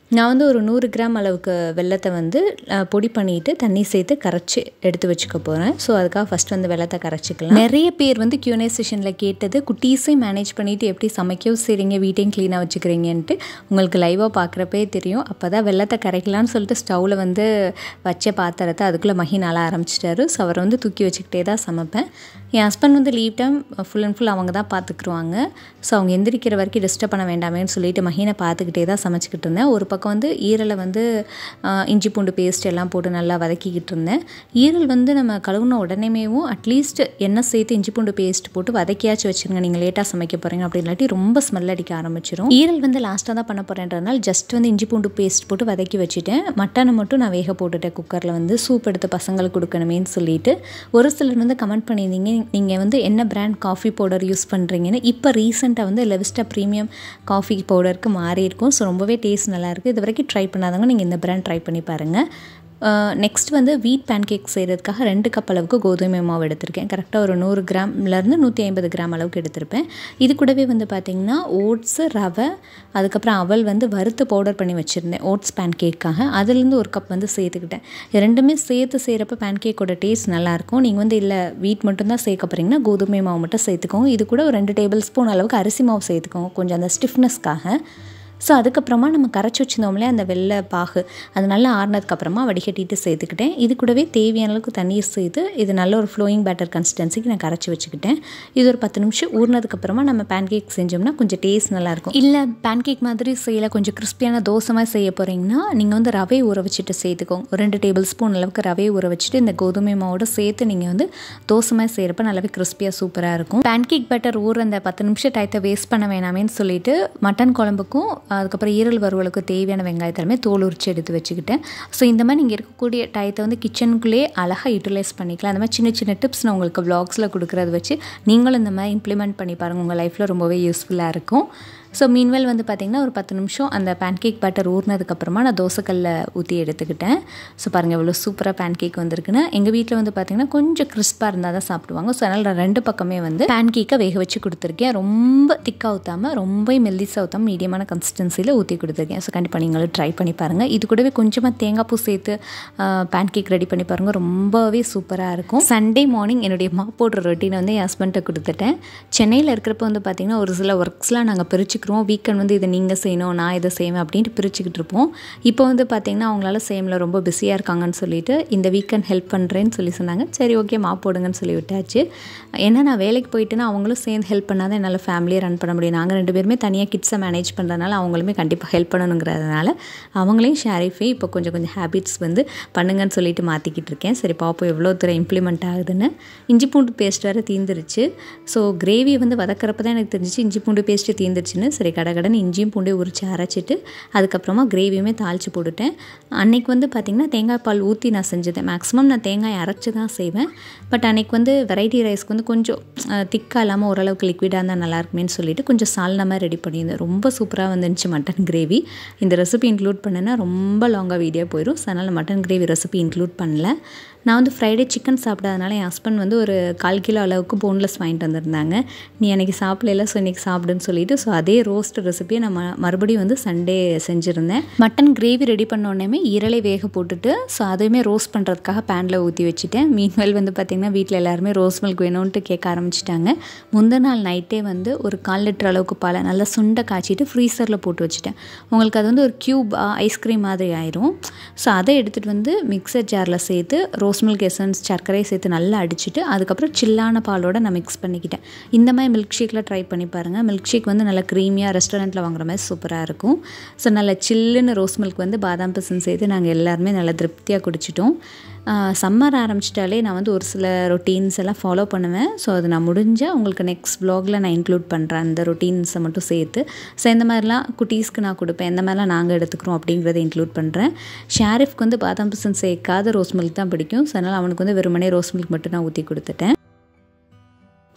நான் வந்து ஒரு நூறு கிராம் அளவுக்கு வெள்ளத்தை வந்து அஹ், பொடி பண்ணிட்டு தண்ணி சேர்த்து கரைச்சி எடுத்து வச்சுக்க போகிறேன் ஸோ அதுக்காக ஃபஸ்ட் வந்து வெள்ளத்தை கரைச்சிக்கலாம் நிறைய பேர் வந்து கியூனே செஷனில் கேட்டது குட்டீஸையும் மேனேஜ் பண்ணிவிட்டு எப்படி சமைக்கவும் செய்கிறீங்க வீட்டையும் க்ளீனாக வச்சுக்கிறீங்கன்ட்டு உங்களுக்கு லைவாக பார்க்குறப்பே தெரியும் அப்போ தான் வெள்ளத்தை கரைக்கலாம்னு சொல்லிட்டு ஸ்டவ்வில் வந்து வச்ச பாத்திரத்தை அதுக்குள்ளே மகி நாள ஆரம்பிச்சிட்டாரு ஸோ அவரை வந்து தூக்கி வச்சுக்கிட்டே தான் சமைப்பேன் என் ஹஸ்பண்ட் வந்து leave time full and full அவங்க தான் பார்த்துக்குருவாங்க ஸோ அவங்க எந்திரிக்கிற வரைக்கும் டிஸ்டர்ப் பண்ண வேண்டாமேன்னு சொல்லிட்டு மஹீனை பார்த்துக்கிட்டே தான் சமைச்சிக்கிட்டு இருந்தேன் ஒரு பக்கம் வந்து ஈரலை வந்து ஆஹ், இஞ்சி பூண்டு பேஸ்ட் எல்லாம் போட்டு நல்லா வதக்கிக்கிட்டு இருந்தேன் ஈரல் வந்து நம்ம கழுவுன உடனேமேவும் அட்லீஸ்ட் எண்ணெய் சேர்த்து இஞ்சி பூண்டு பேஸ்ட் போட்டு வதக்கியாச்சும் வச்சுருங்க நீங்கள் லேட்டாக சமைக்க போகிறீங்க அப்படி இல்லாட்டி ரொம்ப ஸ்மெல் அடிக்க ஆரம்பிச்சிடும் ஈரல் வந்து லாஸ்ட்டாக தான் பண்ண போகிறேன்றதுனால ஜஸ்ட் வந்து இஞ்சி பூண்டு பேஸ்ட் போட்டு வதக்கி வச்சுட்டேன் மட்டனை மட்டும் நான் வேக போட்டுட்டேன் குக்கரில் வந்து சூப் எடுத்து பசங்களுக்கு கொடுக்கணுமேன்னு சொல்லிட்டு ஒரு சிலர் வந்து கமெண்ட் பண்ணியிருந்தீங்க நீங்கள் வந்து என்ன பிராண்ட் காஃபி பவுடர் யூஸ் பண்ணுறீங்கன்னு இப்போ ரீசெண்டாக வந்து லெவிஸ்டா ப்ரீமியம் காஃபி பவுடருக்கு மாறி இருக்கும் ஸோ ரொம்பவே டேஸ்ட் நல்லாயிருக்கு இது வரைக்கும் ட்ரை பண்ணாதவங்க நீங்கள் இந்த பிராண்ட் ட்ரை பண்ணி பாருங்கள் நெக்ஸ்ட் வந்து வீட் பேன்கேக் செய்கிறதுக்காக ரெண்டு கப் அளவுக்கு கோதுமை மாவு எடுத்திருக்கேன் கரெக்டாக ஒரு நூறு கிராம்லேருந்து நூற்றி ஐம்பது கிராம் அளவுக்கு எடுத்திருப்பேன் இது கூடவே வந்து பார்த்திங்கன்னா ஓட்ஸு ரவை அதுக்கப்புறம் அவல் வந்து வறுத்து பவுடர் பண்ணி வச்சுருந்தேன் ஓட்ஸ் பேன்கேக்காக அதுலேருந்து ஒரு கப் வந்து சேர்த்துக்கிட்டேன் இது ரெண்டுமே சேர்த்து செய்கிறப்ப பேன்கேக்கோட டேஸ்ட் நல்லாயிருக்கும் நீங்கள் வந்து இல்லை வீட் மட்டும்தான் சேர்க்க போகிறீங்கன்னா கோதுமை மாவு மட்டும் சேர்த்துக்கோங்க இது கூட ஒரு ரெண்டு டேபிள் ஸ்பூன் அளவுக்கு அரிசி மாவு சேர்த்துக்கோங்க கொஞ்சம் அந்த ஸ்டிஃப்னஸ்க்காக ஸோ அதுக்கப்புறமா நம்ம கரைச்சி வச்சுருந்தோம்லே அந்த வெள்ளை பாகு அது நல்லா ஆறுனதுக்கப்புறமா வடிகட்டிட்டு சேர்த்துக்கிட்டேன் இது கூடவே தேவையான அளவுக்கு தண்ணீர் சேர்த்து இது நல்ல ஒரு ஃப்ளோயிங் பேட்டர் கன்சிஸ்டன்சிக்கு நான் கரைச்சி வச்சுக்கிட்டேன் இது ஒரு பத்து நிமிஷம் ஊறினதுக்கப்புறமா நம்ம பேன்கேக் செஞ்சோம்னா கொஞ்சம் டேஸ்ட் நல்லாயிருக்கும் இல்லை பேன்கேக் மாதிரி செய்யலை கொஞ்சம் கிறிஸ்பியான தோசை மாதிரி செய்ய போகிறீங்கன்னா நீங்கள் வந்து ரவை ஊற வச்சுட்டு சேர்த்துக்கோங்க ஒரு ரெண்டு டேபிள் ஸ்பூன் அளவுக்கு ரவை ஊற வச்சுட்டு இந்த கோதுமை மாவோட சேர்த்து நீங்கள் வந்து தோசை மாதிரி செய்கிறப்ப நல்லாவே கிறிஸ்பியாக சூப்பராக இருக்கும் பேன்கேக் பேட்டர் ஊற அந்த பத்து நிமிஷம் டயத்தை வேஸ்ட் பண்ண வேணாமேன்னு சொல்லிட்டு மட்டன் குழம்புக்கும் அதுக்கப்புறம் ஈரல் வறுவலுக்கு தேவையான வெங்காயத்தெல்லாமே தோல் உரிச்சு எடுத்து வச்சுக்கிட்டேன் ஸோ இந்த மாதிரி நீங்கள் இருக்கக்கூடிய டயத்தை வந்து கிச்சனுக்குள்ளேயே அழகாக யூட்டிலைஸ் பண்ணிக்கலாம் அந்த மாதிரி சின்ன சின்ன டிப்ஸ் நான் உங்களுக்கு வ்ளாக்ஸில் கொடுக்குறத வச்சு நீங்களும் இந்த மாதிரி இம்ப்ளிமெண்ட் பண்ணி பாருங்கள் உங்கள் லைஃப்பில் ரொம்பவே யூஸ்ஃபுல்லாக இருக்கும் ஸோ மீன்வெல் வந்து பார்த்திங்கன்னா ஒரு பத்து நிமிஷம் அந்த பேன்கேக் பேட்டர் ஊறினதுக்கப்புறமா நான் தோசைக்கல்ல ஊற்றி எடுத்துக்கிட்டேன் ஸோ பாருங்கள் எவ்வளோ சூப்பராக பேன்கேக் வந்திருக்குன்னு எங்கள் வீட்டில் வந்து பார்த்திங்கன்னா கொஞ்சம் கிறிஸ்பாக இருந்தால் தான் சாப்பிடுவாங்க ஸோ அதனால் நான் ரெண்டு பக்கமே வந்து பேன்கேக்கை வேக வச்சு கொடுத்துருக்கேன் ரொம்ப திக்காக ஊற்றாமல் ரொம்ப மெல்லிஸாக ஊற்றாமல் மீடியமான கன்சிஸ்டன்சியில் ஊற்றி கொடுத்துருக்கேன் ஸோ கண்டிப்பாக நீங்களும் ட்ரை பண்ணி பாருங்கள் இது கூடவே கொஞ்சமாக தேங்காய் பூ சேர்த்து பேன்கேக் ரெடி பண்ணி பாருங்கள் ரொம்பவே சூப்பராக இருக்கும் சண்டே மார்னிங் என்னுடைய மா போடுற ரொட்டீனை வந்து என் ஹஸ்பண்ட்டை கொடுத்துட்டேன் சென்னையில் இருக்கிறப்ப வந்து பார்த்திங்கன்னா ஒரு சில ஒர்க்ஸ்லாம் நாங்கள் பிரிச்சுக்கிறோம் வீக்கெண்ட் வந்து இதை நீங்கள் செய்யணும் நான் இதை செய்வேன் அப்படின்ட்டு பிரிச்சுக்கிட்டு இருப்போம் இப்போ வந்து பார்த்திங்கன்னா அவங்களால சேமில் ரொம்ப பிஸியாக இருக்காங்கன்னு சொல்லிட்டு இந்த வீக்கெண்ட் ஹெல்ப் பண்ணுறேன்னு சொல்லி சொன்னாங்க சரி ஓகே மா போடுங்கன்னு சொல்லி விட்டாச்சு ஏன்னா நான் வேலைக்கு போயிட்டுனா அவங்களும் சேர்ந்து ஹெல்ப் பண்ணால் தான் என்னால் ஃபேமிலியை ரன் பண்ண முடியும் நாங்கள் ரெண்டு பேருமே தனியாக கிட்ஸை மேனேஜ் பண்ணுறதுனால அவங்களுமே கண்டிப்பாக ஹெல்ப் பண்ணணுங்கிறதுனால அவங்களையும் ஷேரிஃபே இப்போ கொஞ்சம் கொஞ்சம் ஹேபிட்ஸ் வந்து பண்ணுங்கன்னு சொல்லிட்டு மாற்றிக்கிட்டு இருக்கேன் சரி பார்ப்போம் எவ்வளோ தூரம் இம்ப்ளிமெண்ட் ஆகுதுன்னு இஞ்சி பூண்டு பேஸ்ட் வேறு தீந்துருச்சு ஸோ கிரேவி வந்து வதக்கிறப்ப தான் எனக்கு தெரிஞ்சிச்சு இஞ்சி பூண்டு பேஸ்ட்டு தீந்துருச்சுன்னு சரி கடகடன்னு இஞ்சியும் பூண்டையும் உரிச்சு அரைச்சிட்டு அதுக்கப்புறமா கிரேவியுமே தாளித்து போட்டுட்டேன் அன்னைக்கு வந்து பார்த்திங்கன்னா தேங்காய் பால் ஊற்றி நான் செஞ்சது மேக்ஸிமம் நான் தேங்காய் அரைச்சி தான் செய்வேன் பட் அன்னைக்கு வந்து வெரைட்டி ரைஸ்க்கு வந்து கொஞ்சம் திக்காக இல்லாமல் ஓரளவுக்கு லிக்விடாக இருந்தால் நல்லாயிருக்குமேன்னு சொல்லிட்டு கொஞ்சம் சால்னா மாதிரி ரெடி பண்ணியிருந்தேன் ரொம்ப சூப்பராக வந்துருந்துச்சு மட்டன் கிரேவி இந்த ரெசிபி இன்க்ளூட் பண்ணேன்னா ரொம்ப லாங்காக வீடியோ போயிடும் ஸோ அதனால் மட்டன் கிரேவி ரெசிபி இன்க்ளூட் பண்ணல நான் வந்து ஃப்ரைடே சிக்கன் சாப்பிடாதனால என் ஹஸ்பண்ட் வந்து ஒரு கால் கிலோ அளவுக்கு போன்லெஸ் வாங்கிட்டு வந்திருந்தாங்க நீ அன்றைக்கி சாப்பிடல ஸோ இன்றைக்கி சாப்பிடுன்னு சொல்லிட்டு ஸோ அதே ரோஸ்ட் ரெசிபியை நான் ம- மறுபடியும் வந்து சண்டே செஞ்சுருந்தேன் மட்டன் கிரேவி ரெடி பண்ணோடனே ஈரலை வேக போட்டுட்டு ஸோ அதுவுமே ரோஸ்ட் பண்ணுறதுக்காக பேனில் ஊற்றி வச்சுட்டேன் மீன்வெல் வந்து பார்த்திங்கன்னா வீட்டில் எல்லாருமே ரோஸ் மில்க் வேணும்ன்ட்டு கேட்க ஆரம்பிச்சிட்டாங்க முந்தின நாள் நைட்டே வந்து ஒரு கால் லிட்டர் அளவுக்கு பாலை நல்லா சுண்டை காய்ச்சிட்டு ஃப்ரீசரில் போட்டு வச்சுட்டேன் உங்களுக்கு அது வந்து ஒரு க்யூப் ஐஸ்கிரீம் மாதிரி ஆயிரும் ஸோ அதை எடுத்துகிட்டு வந்து மிக்சர் ஜாரில் சேர்த்து ரோஸ் மில்க் எசன்ஸ் சர்க்கரையை சேர்த்து நல்லா அடிச்சுட்டு அதுக்கப்புறம் சில்லான பாலோட நான் மிக்ஸ் பண்ணிக்கிட்டேன் இந்த மாதிரி மில்க் ஷேக்கில் ட்ரை பண்ணி பாருங்கள் மில்க் ஷேக் வந்து நல்லா க்ரீமியாக ரெஸ்டாரண்ட்டில் வாங்குற மாதிரி சூப்பராக இருக்கும் ஸோ நல்லா சில்லுன்னு ரோஸ் மில்க் வந்து பாதாம் பிசன் சேர்த்து நாங்கள் எல்லாருமே நல்லா திருப்தியாக குடிச்சிட்டோம் சம்மர் ஆரம்பிச்சிட்டாலே நான் வந்து ஒரு சில ரொட்டீன்ஸ் எல்லாம் ஃபாலோ பண்ணுவேன் ஸோ அது நான் முடிஞ்சால் உங்களுக்கு நெக்ஸ்ட் வ்ளாகில் நான் இன்க்ளூட் பண்ணுறேன் அந்த ரொட்டீன்ஸை மட்டும் சேர்த்து ஸோ இந்த மாதிரிலாம் குட்டீஸ்க்கு நான் கொடுப்பேன் எந்த மாதிரிலாம் நாங்கள் எடுத்துக்கிறோம் அப்படிங்கிறத இன்க்ளூட் பண்ணுறேன் ஷாரிஃப்க்கு வந்து பாதாம் பிசன் சேர்க்காத ரோஸ் மில்க் தான் பிடிக்கும் ஸோ அதனால் அவனுக்கு வந்து வெறுமனே ரோஸ் மில்க் மட்டும் நான் ஊற்றி கொடுத்துட்டேன்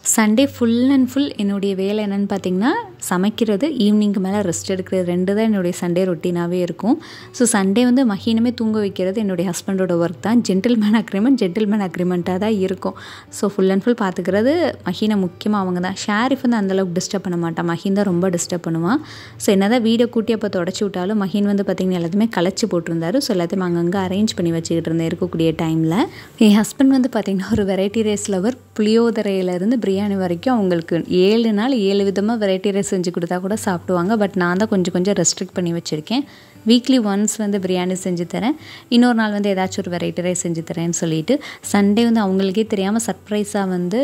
சண்டே ஃபுல் அண்ட் ஃபுல் என்னுடைய வேலை என்னென்னு பார்த்தீங்கன்னா சமைக்கிறது ஈவினிங்க்கு மேலே ரெஸ்ட் எடுக்கிறது ரெண்டு தான் என்னுடைய சண்டே ரொட்டீனாகவே இருக்கும் ஸோ சண்டே வந்து மஹீனமே தூங்க வைக்கிறது என்னுடைய ஹஸ்பண்டோட ஒர்க் தான் ஜென்டில்மேன் அக்ரிமெண்ட் ஜென்டில்மேன் அக்ரிமெண்ட்டாக தான் இருக்கும் ஸோ ஃபுல் அண்ட் ஃபுல் பார்த்துக்கிறது மஹீனை முக்கியமாக அவங்க தான் ஷாரிஃப் வந்து அந்தளவுக்கு டிஸ்டர்ப் பண்ண மாட்டான் மஹீன் தான் ரொம்ப டிஸ்டர்ப் பண்ணுவான் ஸோ என்ன தான் வீடை கூட்டி அப்போ தொடச்சி விட்டாலும் மஹீன் வந்து பார்த்திங்கன்னா எல்லாத்தையுமே களைச்சி போட்டிருந்தாரு ஸோ எல்லாத்தையும் அங்கங்கே அரேஞ்ச் பண்ணி வச்சுக்கிட்டு இருந்தேன் இருக்கக்கூடிய டைமில் என் ஹஸ்பண்ட் வந்து பார்த்திங்கன்னா ஒரு வெரைட்டி ரைஸ் லவர் புளியோதரையிலேருந்து பிரியாணி வரைக்கும் அவங்களுக்கு ஏழு நாள் ஏழு விதமாக வெரைட்டி ரைஸ் செஞ்சு கொடுத்தா கூட சாப்பிடுவாங்க பட் நான் தான் கொஞ்சம் கொஞ்சம் ரெஸ்ட்ரிக்ட் பண்ணி வச்சுருக்கேன் வீக்லி ஒன்ஸ் வந்து பிரியாணி செஞ்சு தரேன் இன்னொரு நாள் வந்து ஏதாச்சும் ஒரு வெரைட்டி ரைஸ் செஞ்சு தரேன்னு சொல்லிட்டு சண்டே வந்து அவங்களுக்கே தெரியாமல் சர்ப்ரைஸாக வந்து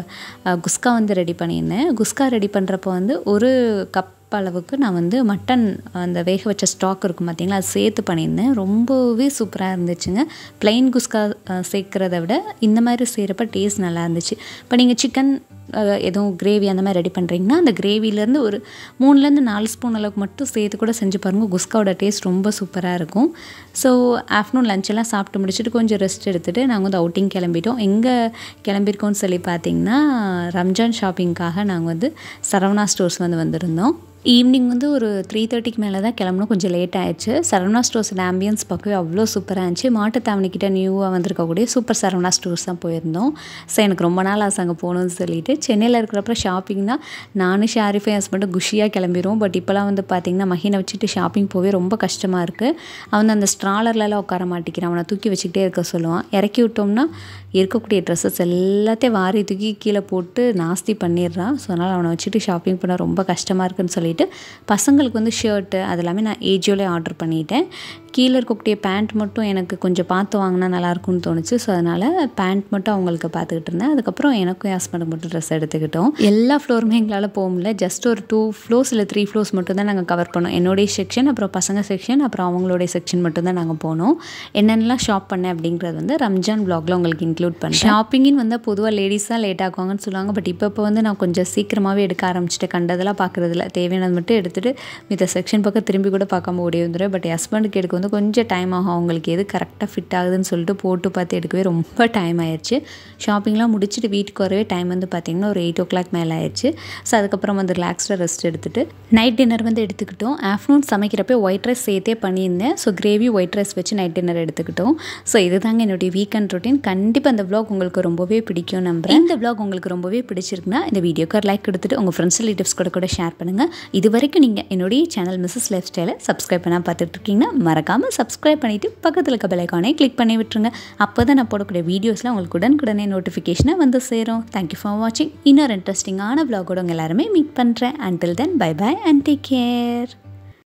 குஸ்கா வந்து ரெடி பண்ணியிருந்தேன் குஸ்கா ரெடி பண்ணுறப்போ வந்து ஒரு கப் அளவுக்கு நான் வந்து மட்டன் அந்த வேக வச்ச ஸ்டாக் இருக்கும் பார்த்தீங்களா அது சேர்த்து பண்ணியிருந்தேன் ரொம்பவே சூப்பராக இருந்துச்சுங்க ப்ளைன் குஸ்கா சேர்க்குறத விட இந்த மாதிரி செய்கிறப்ப டேஸ்ட் நல்லா இருந்துச்சு இப்போ நீங்கள் சிக்கன் எதுவும் கிரேவி அந்த மாதிரி ரெடி பண்ணுறீங்கன்னா அந்த கிரேவிலேருந்து ஒரு மூணுலேருந்து நாலு ஸ்பூன் அளவுக்கு மட்டும் சேர்த்து கூட செஞ்சு பாருங்கள் குஸ்காவோட டேஸ்ட் ரொம்ப சூப்பராக இருக்கும் ஸோ ஆஃப்டர்நூன் லஞ்செல்லாம் சாப்பிட்டு முடிச்சுட்டு கொஞ்சம் ரெஸ்ட் எடுத்துகிட்டு நாங்கள் வந்து அவுட்டிங் கிளம்பிட்டோம் எங்கே கிளம்பியிருக்கோம்னு சொல்லி பார்த்தீங்கன்னா ரம்ஜான் ஷாப்பிங்க்காக நாங்கள் வந்து சரவணா ஸ்டோர்ஸ் வந்து வந்திருந்தோம் ஈவினிங் வந்து ஒரு த்ரீ தேர்ட்டிக்கு மேலே தான் கிளம்பணும் கொஞ்சம் லேட் ஆயிடுச்சு சரவணா ஸ்டோர்ஸோட ஆம்பியன்ஸ் பார்க்கவே அவ்வளோ சூப்பராக இருந்துச்சு மாட்டுத்தாவணிக்கிட்ட நியூவாக வந்திருக்கக்கூடிய சூப்பர் சரவணா ஸ்டோர்ஸ் தான் போயிருந்தோம் ஸோ எனக்கு ரொம்ப நாள் ஆசை அங்கே போகணும்னு சொல்லிட்டு சென்னையில் இருக்கிறப்ப ஷாப்பிங்னா நானும் ஷாரிஃபை ஹஸ்பண்டும் குஷியாக கிளம்பிடுவோம் பட் இப்போலாம் வந்து பார்த்திங்கன்னா மஹீனை வச்சுட்டு ஷாப்பிங் போவே ரொம்ப கஷ்டமாக இருக்குது அவன் அந்த ஸ்ட்ராலர்லலாம் உட்கார மாட்டேங்கிறான் அவனை தூக்கி வச்சுக்கிட்டே இருக்க சொல்லுவான் இறக்கி விட்டோம்னா இருக்கக்கூடிய ட்ரெஸ்ஸஸ் எல்லாத்தையும் வாரி தூக்கி கீழே போட்டு நாஸ்தி பண்ணிடுறான் ஸோ அதனால் அவனை வச்சுட்டு ஷாப்பிங் பண்ண ரொம்ப கஷ்டமாக இருக்குன்னு சொல்லிட்டு பசங்களுக்கு வந்து ஷர்ட்டு அது எல்லாமே நான் ஏஜியோலே ஆர்டர் பண்ணிட்டேன் கீழே இருக்கக்கூடிய பேண்ட் மட்டும் எனக்கு கொஞ்சம் பார்த்து வாங்கினா நல்லாயிருக்கும்னு தோணுச்சு ஸோ அதனால் பேண்ட் மட்டும் அவங்களுக்கு பார்த்துக்கிட்டு இருந்தேன் அதுக்கப்புறம் எனக்கும் என் ஹஸ்பண்ட் மட்டும் ட்ரெஸ் எடுத்துக்கிட்டோம் எல்லா ஃப்ளோருமே எங்களால் போக முடியல ஜஸ்ட் ஒரு டூ ஃப்ளோர்ஸ் இல்லை த்ரீ ஃப்ளோர்ஸ் மட்டும் தான் நாங்கள் கவர் பண்ணோம் என்னுடைய செக்ஷன் அப்புறம் பசங்க செக்ஷன் அப்புறம் அவங்களுடைய செக்ஷன் மட்டும் தான் நாங்கள் போனோம் என்னென்னலாம் ஷாப் பண்ணேன் அப்படிங்கிறது வந்து ரம்ஜான் பிளாக்ல உங்களுக்கு இன்க்ளூட் பண்ணேன் ஷாப்பிங்கின்னு வந்தால் பொதுவாக லேடிஸ் தான் லேட் ஆகுவாங்கன்னு சொல்லுவாங்க பட் இப்போ இப்போ வந்து நான் கொஞ்சம் சீக்கிரமாகவே எடுக்க ஆரம்பிச்சிட்டேன் கண்டதெல்லாம் பார்க்குறதில்ல தேவையானது மட்டும் எடுத்துகிட்டு மித்த செக்ஷன் பக்கம் திரும்பி கூட பார்க்காம ஓடி வந்துடுவேன் பட் ஹஸ்பண்டுக்கு எடுக்க வந்து கொஞ்சம் டைம் ஆகும் அவங்களுக்கு எது கரெக்டாக ஃபிட் ஆகுதுன்னு சொல்லிட்டு போட்டு பார்த்து எடுக்கவே ரொம்ப டைம் ஆயிடுச்சு ஷாப்பிங்லாம் முடிச்சுட்டு வீட்டுக்கு வரவே டைம் வந்து பார்த்திங்கன்னா ஒரு எயிட் ஓ கிளாக் மேலே ஆயிடுச்சு ஸோ அதுக்கப்புறம் வந்து ரிலாக்ஸ்டாக ரெஸ்ட் எடுத்துகிட்டு நைட் டின்னர் வந்து எடுத்துக்கிட்டோம் ஆஃப்டர்நூன் சமைக்கிறப்ப ஒயிட் ரைஸ் சேர்த்தே பண்ணியிருந்தேன் ஸோ கிரேவி ஒயிட் ரைஸ் வச்சு நைட் டின்னர் எடுத்துக்கிட்டோம் ஸோ இதுதாங்க என்னுடைய வீக்கெண்ட் ரொட்டீன் கண்டிப்பாக இந்த vlog உங்களுக்கு ரொம்பவே பிடிக்கும் நம்புறேன் இந்த vlog உங்களுக்கு ரொம்பவே பிடிச்சிருக்குன்னா இந்த வீடியோக்கு ஒரு லைக் கொடுத்துட்டு உங்கள் ஃப்ரெண்ட்ஸ் ரிலேட்டிவ்ஸ் கூட கூட ஷேர் பண்ணுங்கள் இது வரைக்கும் நீங்கள் என்னுடைய சேனல் மிஸ்ஸஸ் லைஃப் ஸ்டைலை சப்ஸ்கிரைப் பண்ணால் பார்த்துட்டு இருக்கீங்கன்னா மறக்காமல் சப்ஸ்கிரைப் பண்ணிவிட்டு பக்கத்தில் இருக்க பெலைக்கானே கிளிக் பண்ணி விட்டுருங்க அப்போ தான் நான் போடக்கூடிய வீடியோஸ்லாம் உங்களுக்கு உடனுக்குடனே நோட்டிஃபிகேஷனாக வந்து சேரும் தேங்க்யூ ஃபார் வாட்சிங் இன்னொரு இன்ட்ரெஸ்டிங்கான vlog-ஓட உங்கள் எல்லாருமே மீட் பண்ணுறேன் until then bye bye and take care